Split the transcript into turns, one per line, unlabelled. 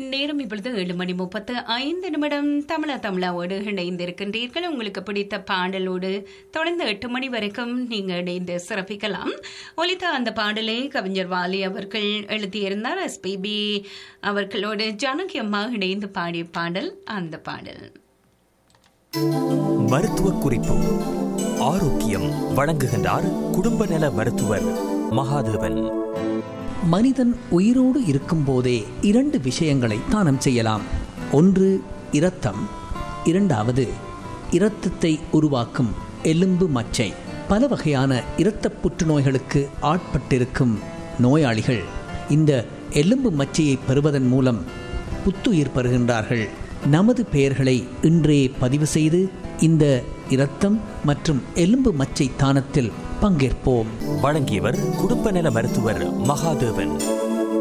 நேரம் இப்பொழுது ஏழு மணி முப்பத்து ஐந்து நிமிடம் தமிழா தமிழாவோடு இணைந்திருக்கின்றீர்கள் உங்களுக்கு பிடித்த பாடலோடு தொடர்ந்து எட்டு மணி வரைக்கும் நீங்க இணைந்து சிறப்பிக்கலாம் ஒலித்த அந்த பாடலை கவிஞர் வாலி அவர்கள் எழுதியிருந்தார் எஸ்பிபி அவர்களோடு ஜானகி அம்மா இணைந்து பாடிய பாடல் அந்த பாடல்
மருத்துவ குறிப்பு ஆரோக்கியம் வழங்குகின்றார் குடும்ப நல மருத்துவர் மகாதேவன்
மனிதன் உயிரோடு இருக்கும்போதே இரண்டு விஷயங்களை தானம் செய்யலாம் ஒன்று இரத்தம் இரண்டாவது இரத்தத்தை உருவாக்கும் எலும்பு மச்சை பல வகையான இரத்தப் புற்றுநோய்களுக்கு ஆட்பட்டிருக்கும் நோயாளிகள் இந்த எலும்பு மச்சையை பெறுவதன் மூலம் புத்துயிர் பெறுகின்றார்கள் நமது பெயர்களை இன்றே பதிவு செய்து இந்த இரத்தம் மற்றும் எலும்பு மச்சை தானத்தில் பங்கேற்போம்
வழங்கியவர் குடும்ப நல மருத்துவர் மகாதேவன்